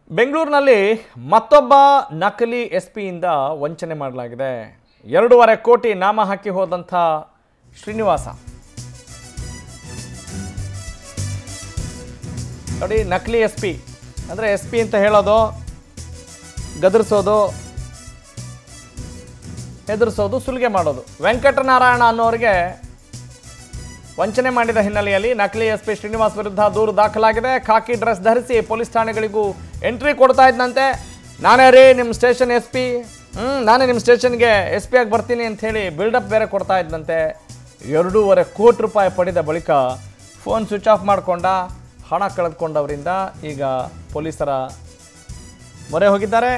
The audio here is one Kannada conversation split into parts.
ಬೆಂಗಳೂರಿನಲ್ಲಿ ಮತ್ತೊಬ್ಬ ನಕಲಿ ಎಸ್ ಪಿಯಿಂದ ವಂಚನೆ ಮಾಡಲಾಗಿದೆ ಎರಡೂವರೆ ಕೋಟಿ ನಾಮ ಹಾಕಿ ಹೋದಂಥ ಶ್ರೀನಿವಾಸ ನೋಡಿ ನಕಲಿ ಎಸ್ ಪಿ ಅಂದರೆ ಎಸ್ ಪಿ ಅಂತ ಹೇಳೋದು ಗದರಿಸೋದು ಹೆದರಿಸೋದು ಸುಲಿಗೆ ಮಾಡೋದು ವೆಂಕಟನಾರಾಯಣ ಅನ್ನೋರಿಗೆ ವಂಚನೆ ಮಾಡಿದ ಹಿನ್ನೆಲೆಯಲ್ಲಿ ನಕಲಿ ಎಸ್ ಪಿ ಶ್ರೀನಿವಾಸ್ ವಿರುದ್ಧ ದೂರು ದಾಖಲಾಗಿದೆ ಖಾಕಿ ಡ್ರೆಸ್ ಧರಿಸಿ ಪೊಲೀಸ್ ಠಾಣೆಗಳಿಗೂ ಎಂಟ್ರಿ ಕೊಡ್ತಾ ಇದ್ದಂತೆ ನಾನೇ ರೀ ನಿಮ್ಮ ಸ್ಟೇಷನ್ ಎಸ್ ಪಿ ಹ್ಞೂ ನಾನೇ ನಿಮ್ಮ ಸ್ಟೇಷನ್ಗೆ ಎಸ್ ಪಿ ಆಗಿ ಬರ್ತೀನಿ ಅಂತ ಹೇಳಿ ಬಿಲ್ಡಪ್ ಬೇರೆ ಕೊಡ್ತಾ ಇದ್ದಂತೆ ಎರಡೂವರೆ ಕೋಟಿ ರೂಪಾಯಿ ಪಡೆದ ಬಳಿಕ ಫೋನ್ ಸ್ವಿಚ್ ಆಫ್ ಮಾಡಿಕೊಂಡ ಹಣ ಕಳೆದುಕೊಂಡವರಿಂದ ಈಗ ಪೊಲೀಸರ ಮೊರೆ ಹೋಗಿದ್ದಾರೆ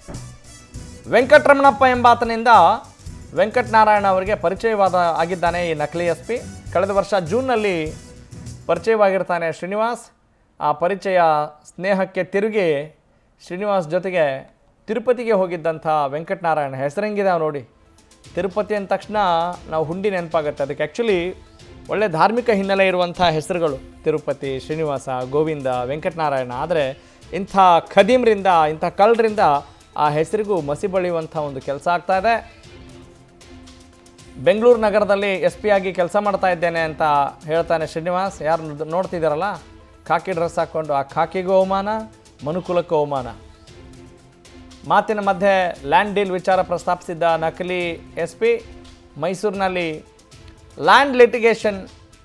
ವೆಂಕಟರಮಣಪ್ಪ ಎಂಬಾತನಿಂದ ವೆಂಕಟನಾರಾಯಣ ಅವರಿಗೆ ಪರಿಚಯವಾದ ಆಗಿದ್ದಾನೆ ಈ ನಕಲಿ ಎಸ್ ಪಿ ಕಳೆದ ವರ್ಷ ಜೂನ್ನಲ್ಲಿ ಪರಿಚಯವಾಗಿರ್ತಾನೆ ಶ್ರೀನಿವಾಸ್ ಆ ಪರಿಚಯ ಸ್ನೇಹಕ್ಕೆ ತಿರುಗಿ ಶ್ರೀನಿವಾಸ್ ಜೊತೆಗೆ ತಿರುಪತಿಗೆ ಹೋಗಿದ್ದಂಥ ವೆಂಕಟನಾರಾಯಣ ಹೆಸರಂಗಿದೆ ಅವ್ನು ನೋಡಿ ತಿರುಪತಿ ಅಂದ ತಕ್ಷಣ ನಾವು ಹುಂಡಿ ನೆನಪಾಗುತ್ತೆ ಅದಕ್ಕೆ ಆ್ಯಕ್ಚುಲಿ ಒಳ್ಳೆ ಧಾರ್ಮಿಕ ಹಿನ್ನೆಲೆ ಇರುವಂಥ ಹೆಸರುಗಳು ತಿರುಪತಿ ಶ್ರೀನಿವಾಸ ಗೋವಿಂದ ವೆಂಕಟನಾರಾಯಣ ಆದರೆ ಇಂಥ ಖದೀಮ್ರಿಂದ ಇಂಥ ಕಳ್ಳರಿಂದ ಆ ಹೆಸರಿಗೂ ಮಸಿ ಬಳಿಯುವಂಥ ಒಂದು ಕೆಲಸ ಆಗ್ತಾ ಇದೆ ಬೆಂಗಳೂರು ನಗರದಲ್ಲಿ ಎಸ್ ಪಿ ಆಗಿ ಕೆಲಸ ಮಾಡ್ತಾ ಇದ್ದೇನೆ ಅಂತ ಹೇಳ್ತಾನೆ ಶ್ರೀನಿವಾಸ್ ಯಾರು ನೋಡ್- ನೋಡ್ತಿದ್ದಾರಲ್ಲ ಖಾಕಿ ಡ್ರೆಸ್ ಹಾಕ್ಕೊಂಡು ಆ ಖಾಕಿಗೂ ಅವಮಾನ ಮನುಕುಲಕ್ಕೂ ಅವಮಾನ ಮಾತಿನ ಮಧ್ಯೆ ಲ್ಯಾಂಡ್ ಡೀಲ್ ವಿಚಾರ ಪ್ರಸ್ತಾಪಿಸಿದ್ದ ನಕಲಿ ಎಸ್ ಪಿ ಮೈಸೂರಿನಲ್ಲಿ ಲ್ಯಾಂಡ್ ಲಿಟಿಗೇಷನ್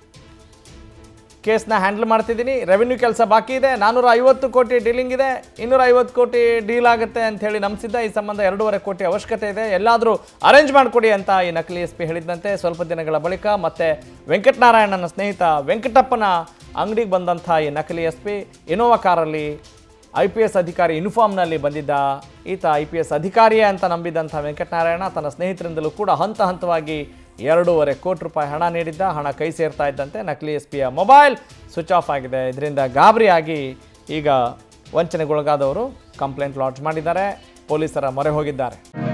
ಕೇಸ್ನ ಹ್ಯಾಂಡಲ್ ಮಾಡ್ತಿದ್ದೀನಿ ರೆವಿನ್ಯೂ ಕೆಲಸ ಬಾಕಿ ಇದೆ ನಾನ್ನೂರ ಐವತ್ತು ಕೋಟಿ ಡೀಲಿಂಗ್ ಇದೆ ಇನ್ನೂರ ಐವತ್ತು ಕೋಟಿ ಡೀಲ್ ಆಗುತ್ತೆ ಅಂತ ಹೇಳಿ ನಂಬಿಸಿದ್ದ ಈ ಸಂಬಂಧ ಎರಡೂವರೆ ಕೋಟಿ ಅವಶ್ಯಕತೆ ಇದೆ ಎಲ್ಲಾದರೂ ಅರೇಂಜ್ ಮಾಡಿಕೊಡಿ ಅಂತ ಈ ನಕಲಿ ಎಸ್ ಪಿ ಹೇಳಿದ್ದಂತೆ ಸ್ವಲ್ಪ ದಿನಗಳ ಬಳಿಕ ಮತ್ತೆ ವೆಂಕಟನಾರಾಯಣನ ಸ್ನೇಹಿತ ವೆಂಕಟಪ್ಪನ ಅಂಗಡಿಗೆ ಬಂದಂಥ ಈ ನಕಲಿ ಎಸ್ ಪಿ ಇನೋವಾ ಕಾರಲ್ಲಿ ಐ ಪಿ ಎಸ್ ಅಧಿಕಾರಿ ಯೂನಿಫಾರ್ಮ್ನಲ್ಲಿ ಬಂದಿದ್ದ ಈತ ಐ ಪಿ ಎಸ್ ಅಧಿಕಾರಿಯೇ ಅಂತ ನಂಬಿದಂಥ ವೆಂಕಟನಾರಾಯಣ ತನ್ನ ಸ್ನೇಹಿತರಿಂದಲೂ ಕೂಡ ಹಂತ ಹಂತವಾಗಿ ಎರಡೂವರೆ ಕೋಟಿ ರೂಪಾಯಿ ಹಣ ನೀಡಿದ್ದ ಹಣ ಕೈ ಸೇರ್ತಾ ಇದ್ದಂತೆ ನಕಲಿ ಎಸ್ ಪಿಯ ಮೊಬೈಲ್ ಸ್ವಿಚ್ ಆಫ್ ಆಗಿದೆ ಇದರಿಂದ ಗಾಬರಿಯಾಗಿ ಈಗ ವಂಚನೆಗೊಳಗಾದವರು ಕಂಪ್ಲೇಂಟ್ ಲಾಂಚ್ ಮಾಡಿದ್ದಾರೆ ಪೊಲೀಸರ ಮೊರೆ ಹೋಗಿದ್ದಾರೆ